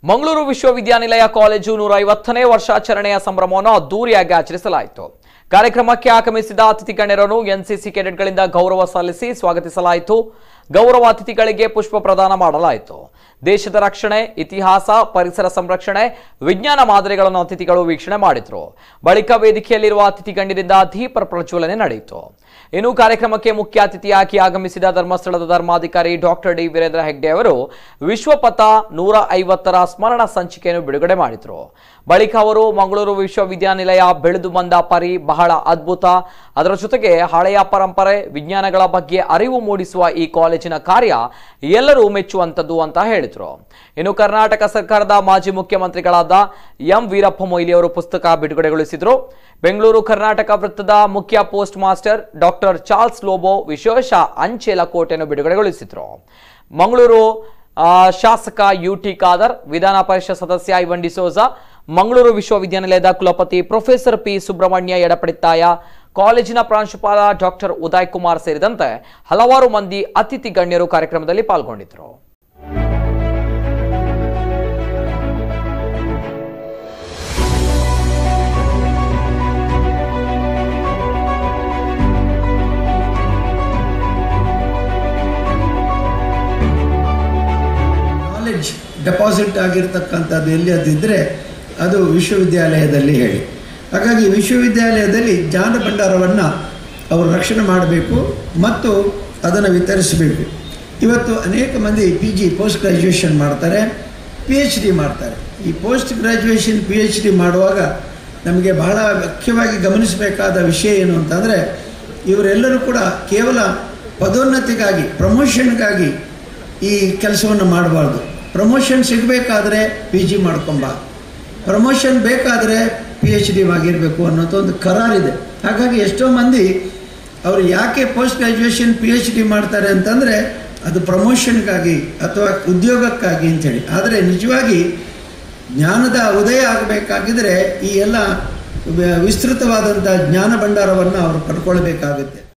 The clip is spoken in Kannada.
ಮಂಗಳೂರು ವಿಶ್ವವಿದ್ಯಾನಿಲಯ ಕಾಲೇಜು ನೂರ ಐವತ್ತನೇ ವರ್ಷಾಚರಣೆಯ ಸಂಭ್ರಮವನ್ನು ಅದ್ದೂರಿಯಾಗಿ ಆಚರಿಸಲಾಯಿತು ಕಾರ್ಯಕ್ರಮಕ್ಕೆ ಆಗಮಿಸಿದ ಅತಿಥಿ ಗಣ್ಯರನ್ನು ಎನ್ಸಿಸಿ ಕೆಡೆಟ್ಗಳಿಂದ ಗೌರವ ಸಲ್ಲಿಸಿ ಸ್ವಾಗತಿಸಲಾಯಿತು ಗೌರವ ಅತಿಥಿಗಳಿಗೆ ಪುಷ್ಪ ಪ್ರದಾನ ಮಾಡಲಾಯಿತು ದೇಶದ ರಕ್ಷಣೆ ಇತಿಹಾಸ ಪರಿಸರ ಸಂರಕ್ಷಣೆ ವಿಜ್ಞಾನ ಮಾದರಿಗಳನ್ನು ಅತಿಥಿಗಳು ವೀಕ್ಷಣೆ ಮಾಡಿದ್ರು ಬಳಿಕ ವೇದಿಕೆಯಲ್ಲಿರುವ ಅತಿಥಿ ಗಣ್ಯರಿಂದ ದೀಪ ಪ್ರಜ್ವಲನೆ ನಡೆಯಿತು ಇನ್ನು ಕಾರ್ಯಕ್ರಮಕ್ಕೆ ಮುಖ್ಯ ಅತಿಥಿಯಾಗಿ ಆಗಮಿಸಿದ ಧರ್ಮಸ್ಥಳದ ಧರ್ಮಾಧಿಕಾರಿ ಡಾಕ್ಟರ್ ಡಿ ವೀರೇಂದ್ರ ಹೆಗ್ಡೆ ಅವರು ವಿಶ್ವಪಥ ನೂರ ಐವತ್ತರ ಸ್ಮರಣ ಸಂಚಿಕೆಯನ್ನು ಬಿಡುಗಡೆ ಮಾಡಿದ್ರು ಬಳಿಕ ಅವರು ಮಂಗಳೂರು ವಿಶ್ವವಿದ್ಯಾನಿಲಯ ಬೆಳೆದು ಬಂದ ಪರಿ ಬಹಳ ಅದ್ಭುತ ಅದರ ಜೊತೆಗೆ ಹಳೆಯ ಪರಂಪರೆ ವಿಜ್ಞಾನಗಳ ಬಗ್ಗೆ ಅರಿವು ಮೂಡಿಸುವ ಈ ಕಾಲೇಜಿನ ಕಾರ್ಯ ಎಲ್ಲರೂ ಮೆಚ್ಚುವಂಥದ್ದು ಅಂತ ಹೇಳಿದ್ರು ಇನ್ನು ಕರ್ನಾಟಕ ಸರ್ಕಾರದ ಮಾಜಿ ಮುಖ್ಯಮಂತ್ರಿಗಳಾದ ಎಂ ವೀರಪ್ಪ ಮೊಯ್ಲಿ ಅವರು ಪುಸ್ತಕ ಬಿಡುಗಡೆಗೊಳಿಸಿದ್ರು ಬೆಂಗಳೂರು ಕರ್ನಾಟಕ ವೃತ್ತದ ಮುಖ್ಯ post master doctor Charles Lobo ವಿಶೇಷ ಅಂಚೆ ಲಕೋಟೆಯನ್ನು ಬಿಡುಗಡೆಗೊಳಿಸಿದ್ರು ಮಂಗಳೂರು ಆ, ಶಾಸಕ ಯು ಟಿ ಖಾದರ್ ವಿಧಾನ ಪರಿಷತ್ ಸದಸ್ಯ ಐವನ್ ಡಿಸೋಜ ಮಂಗಳೂರು ವಿಶ್ವವಿದ್ಯಾನಿಲಯದ ಕುಲಪತಿ ಪ್ರೊಫೆಸರ್ ಪಿ ಸುಬ್ರಹ್ಮಣ್ಯ ಎಡಪಡಿತ್ತಾಯ ಕಾಲೇಜಿನ ಪ್ರಾಂಶುಪಾಲ ಡಾಕ್ಟರ್ ಉದಯ್ ಕುಮಾರ್ ಸೇರಿದಂತೆ ಹಲವಾರು ಮಂದಿ ಅತಿಥಿ ಗಣ್ಯರು ಕಾರ್ಯಕ್ರಮದಲ್ಲಿ ಪಾಲ್ಗೊಂಡಿದ್ದರು ನಾಲೆಡ್ಜ್ ಡೆಪಾಸಿಟ್ ಆಗಿರ್ತಕ್ಕಂಥದ್ದು ಎಲ್ಲಿ ಅದಿದ್ದರೆ ಅದು ವಿಶ್ವವಿದ್ಯಾಲಯದಲ್ಲಿ ಹೇಳಿ ಹಾಗಾಗಿ ವಿಶ್ವವಿದ್ಯಾಲಯದಲ್ಲಿ ಜ್ಞಾನ ಭಂಡಾರವನ್ನು ಅವರು ರಕ್ಷಣೆ ಮಾಡಬೇಕು ಮತ್ತು ಅದನ್ನು ವಿತರಿಸಬೇಕು ಇವತ್ತು ಅನೇಕ ಮಂದಿ ಪಿ ಜಿ ಪೋಸ್ಟ್ ಗ್ರ್ಯಾಜುಯೇಷನ್ ಮಾಡ್ತಾರೆ ಪಿ ಎಚ್ ಡಿ ಮಾಡ್ತಾರೆ ಈ post graduation P H D ಮಾಡುವಾಗ ನಮಗೆ ಬಹಳ ಮುಖ್ಯವಾಗಿ ಗಮನಿಸಬೇಕಾದ ವಿಷಯ ಏನು ಅಂತಂದರೆ ಇವರೆಲ್ಲರೂ ಕೂಡ ಕೇವಲ ಪದೋನ್ನತಿಗಾಗಿ ಪ್ರಮೋಷನ್ಗಾಗಿ ಈ ಕೆಲಸವನ್ನು ಮಾಡಬಾರ್ದು ಪ್ರಮೋಷನ್ ಸಿಗಬೇಕಾದ್ರೆ ಪಿ ಜಿ ಮಾಡ್ಕೊಂಬ ಪ್ರಮೋಷನ್ ಬೇಕಾದರೆ ಪಿ ಎಚ್ ಡಿ ಆಗಿರಬೇಕು ಅನ್ನೋದು ಒಂದು ಕರಾರಿದೆ ಹಾಗಾಗಿ ಎಷ್ಟೋ ಮಂದಿ ಅವರು ಯಾಕೆ post graduation P H D ಮಾಡ್ತಾರೆ ಅಂತಂದರೆ ಅದು ಪ್ರಮೋಷನ್ಗಾಗಿ ಅಥವಾ ಉದ್ಯೋಗಕ್ಕಾಗಿ ಅಂಥೇಳಿ ಆದರೆ ನಿಜವಾಗಿ ಜ್ಞಾನದ ಉದಯ ಆಗಬೇಕಾಗಿದ್ದರೆ ಈ ಎಲ್ಲ ವ- ವಿಸ್ತೃತವಾದಂಥ ಜ್ಞಾನ ಭಂಡಾರವನ್ನು ಅವರು ಪಡ್ಕೊಳ್ಬೇಕಾಗುತ್ತೆ